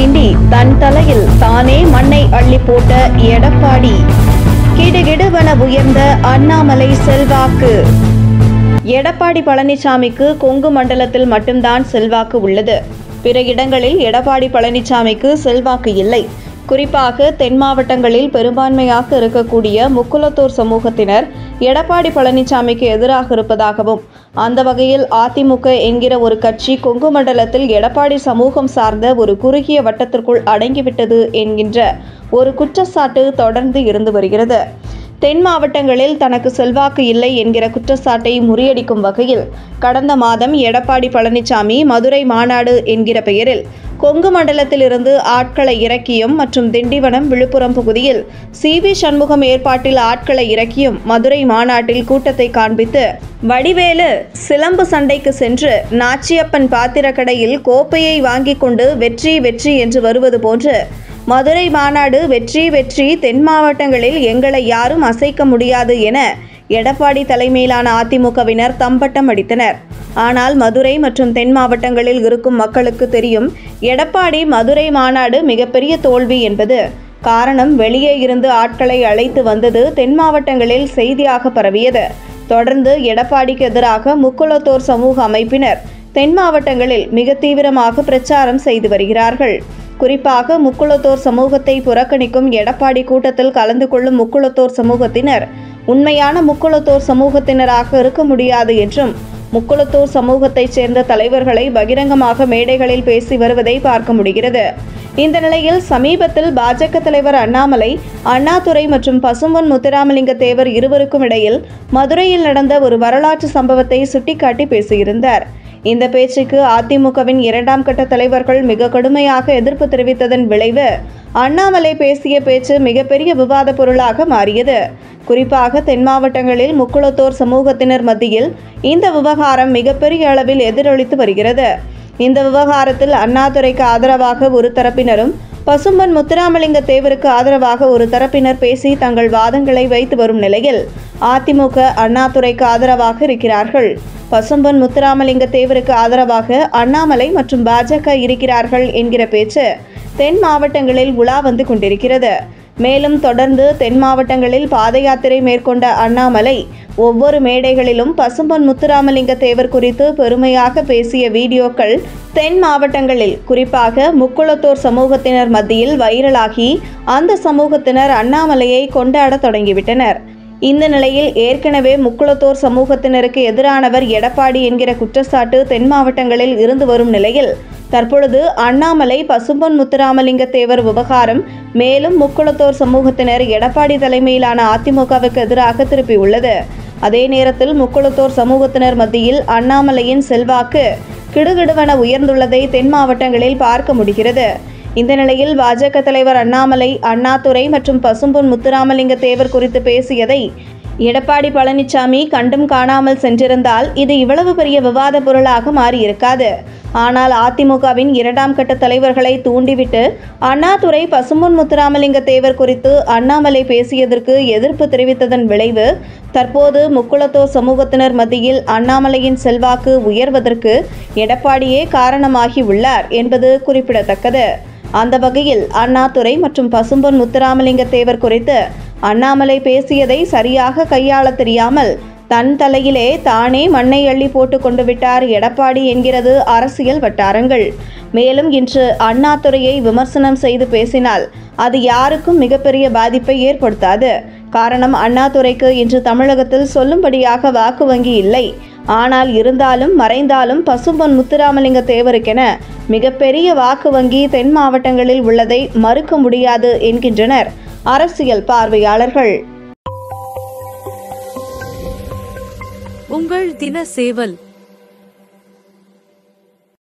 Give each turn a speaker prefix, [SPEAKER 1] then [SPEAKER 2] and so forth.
[SPEAKER 1] வேண்டி தன் தலையில் தானே மண்ணை அள்ளி போட்ட எடப்பாடி கிடுகிடுவன உயர்ந்த அண்ணாமலை செல்வாக்கு எடப்பாடி பழனிசாமிக்கு கொங்கு மண்டலத்தில் மட்டும்தான் செல்வாக்கு உள்ளது பிற இடங்களில் எடப்பாடி பழனிசாமிக்கு செல்வாக்கு இல்லை குறிப்பாக தென் மாவட்டங்களில் பெரும்பான்மையாக இருக்கக்கூடிய முக்குலத்தூர் சமூகத்தினர் எடப்பாடி பழனிசாமிக்கு எதிராக இருப்பதாகவும் அந்த வகையில் அதிமுக என்கிற ஒரு கட்சி கொங்கு மண்டலத்தில் எடப்பாடி சமூகம் சார்ந்த ஒரு குறுகிய வட்டத்திற்குள் அடங்கிவிட்டது என்கின்ற ஒரு குற்றச்சாட்டு தொடர்ந்து இருந்து வருகிறது தென் மாவட்டங்களில் தனக்கு செல்வாக்கு இல்லை என்கிற குற்றச்சாட்டை முறியடிக்கும் வகையில் கடந்த மாதம் எடப்பாடி பழனிசாமி மதுரை மாநாடு என்கிற பெயரில் கொங்கு மண்டலத்திலிருந்து ஆட்களை இறக்கியும் மற்றும் திண்டிவனம் விழுப்புரம் பகுதியில் சி வி சண்முகம் ஏற்பாட்டில் ஆட்களை இறக்கியும் மதுரை மாநாட்டில் கூட்டத்தை காண்பித்து வடிவேலு சிலம்பு சண்டைக்கு சென்று நாச்சியப்பன் பாத்திரக்கடையில் கோப்பையை வாங்கிக் கொண்டு வெற்றி வெற்றி என்று வருவது போன்று மதுரை மாநாடு வெற்றி வெற்றி தென் மாவட்டங்களில் எங்களை யாரும் அசைக்க முடியாது என எடப்பாடி தலைமையிலான அதிமுகவினர் தம்பட்டம் அடித்தனர் ஆனால் மதுரை மற்றும் தென் மாவட்டங்களில் இருக்கும் மக்களுக்கு தெரியும் எடப்பாடி மதுரை மாநாடு மிகப்பெரிய தோல்வி என்பது காரணம் வெளியே இருந்து ஆட்களை அழைத்து வந்தது தென் மாவட்டங்களில் செய்தியாக பரவியது தொடர்ந்து எடப்பாடிக்கு எதிராக முக்குளத்தோர் சமூக அமைப்பினர் தென் மாவட்டங்களில் மிக தீவிரமாக பிரச்சாரம் செய்து வருகிறார்கள் குறிப்பாக முக்குளத்தோர் சமூகத்தை புறக்கணிக்கும் எடப்பாடி கூட்டத்தில் கலந்து கொள்ளும் முக்குளத்தோர் சமூகத்தினர் உண்மையான முக்குளத்தோர் சமூகத்தினராக இருக்க முடியாது என்றும் முக்குளத்தூர் சமூகத்தைச் சேர்ந்த தலைவர்களை பகிரங்கமாக மேடைகளில் பேசி வருவதை பார்க்க முடிகிறது இந்த நிலையில் சமீபத்தில் பாஜக தலைவர் அண்ணாமலை அண்ணாதுரை மற்றும் பசும்பொன் முத்துராமலிங்க தேவர் இருவருக்கும் இடையில் மதுரையில் நடந்த ஒரு வரலாற்று சம்பவத்தை சுட்டிக்காட்டி பேசியிருந்தார் இந்த பேச்சுக்கு அதிமுகவின் இரண்டாம் கட்ட தலைவர்கள் மிக கடுமையாக எதிர்ப்பு தெரிவித்ததன் விளைவு அண்ணாமலை பேசிய பேச்சு மிகப்பெரிய விவாத பொருளாக மாறியது குறிப்பாக தென் மாவட்டங்களில் முக்குளத்தோர் சமூகத்தினர் மத்தியில் இந்த விவகாரம் மிகப்பெரிய அளவில் எதிரொலித்து வருகிறது இந்த விவகாரத்தில் அண்ணாதுரைக்கு ஆதரவாக ஒரு தரப்பினரும் பசும்பன் முத்துராமலிங்க தேவருக்கு ஆதரவாக ஒரு தரப்பினர் பேசி தங்கள் வாதங்களை வைத்து வரும் நிலையில் அதிமுக அண்ணாதுரைக்கு ஆதரவாக இருக்கிறார்கள் பசும்பன் முத்துராமலிங்க தேவருக்கு ஆதரவாக அண்ணாமலை மற்றும் பாஜக இருக்கிறார்கள் என்கிற பேச்சு தென் மாவட்டங்களில் உலா வந்து கொண்டிருக்கிறது மேலும் தொடர்ந்து தென் மாவட்டங்களில் பாத யாத்திரை மேற்கொண்ட அண்ணாமலை ஒவ்வொரு மேடைகளிலும் பசும்பொன் முத்துராமலிங்க தேவர் குறித்து பெருமையாக பேசிய வீடியோக்கள் தென் மாவட்டங்களில் குறிப்பாக முக்குளத்தோர் சமூகத்தினர் மத்தியில் வைரலாகி அந்த சமூகத்தினர் அண்ணாமலையை கொண்டாடத் தொடங்கிவிட்டனர் இந்த நிலையில் ஏற்கனவே முக்குளத்தோர் சமூகத்தினருக்கு எதிரானவர் எடப்பாடி என்கிற குற்றச்சாட்டு தென் மாவட்டங்களில் இருந்து வரும் நிலையில் தற்பொழுது அண்ணாமலை பசும்பொன் முத்துராமலிங்க தேவர் விவகாரம் மேலும் முக்குளத்தோர் சமூகத்தினர் எடப்பாடி தலைமையிலான அதிமுகவுக்கு எதிராக திருப்பியுள்ளது அதே நேரத்தில் முக்குளத்தோர் சமூகத்தினர் மத்தியில் அண்ணாமலையின் செல்வாக்கு கிடுகிடுவென உயர்ந்துள்ளதை தென் மாவட்டங்களில் பார்க்க முடிகிறது இந்த நிலையில் பாஜக தலைவர் அண்ணாமலை அண்ணாதுரை மற்றும் பசும்பொன் முத்துராமலிங்க தேவர் குறித்து பேசியதை எடப்பாடி பழனிசாமி கண்டும் காணாமல் சென்றிருந்தால் இது இவ்வளவு பெரிய விவாத பொருளாக மாறியிருக்காது ஆனால் அதிமுகவின் இரண்டாம் கட்ட தலைவர்களை தூண்டிவிட்டு அண்ணாதுரை பசும்பொன் முத்துராமலிங்க தேவர் குறித்து அண்ணாமலை பேசியதற்கு எதிர்ப்பு தெரிவித்ததன் விளைவு தற்போது முக்குளத்தோர் சமூகத்தினர் மத்தியில் அண்ணாமலையின் செல்வாக்கு உயர்வதற்கு எடப்பாடியே காரணமாகி உள்ளார் என்பது குறிப்பிடத்தக்கது அந்த வகையில் அண்ணாதுரை மற்றும் பசும்பொன் முத்துராமலிங்க தேவர் குறித்து அண்ணாமலை பேசியதை சரியாக கையாள தெரியாமல் தன் தலையிலே தானே மண்ணை அள்ளி போட்டு கொண்டு விட்டார் எடப்பாடி என்கிறது அரசியல் வட்டாரங்கள் மேலும் இன்று அண்ணாதுரையை விமர்சனம் செய்து பேசினால் அது யாருக்கும் மிகப்பெரிய பாதிப்பை ஏற்படுத்தாது காரணம் அண்ணாதுரைக்கு இன்று தமிழகத்தில் சொல்லும்படியாக வாக்கு வங்கி இல்லை ஆனால் இருந்தாலும் மறைந்தாலும் பசும்பொன் முத்துராமலிங்க தேவருக்கென மிகப்பெரிய வாக்கு வங்கி தென் மாவட்டங்களில் உள்ளதை மறுக்க முடியாது என்கின்றனர் அரசியல் பார்வையாளர்கள்
[SPEAKER 2] உங்கள் தின சேவல்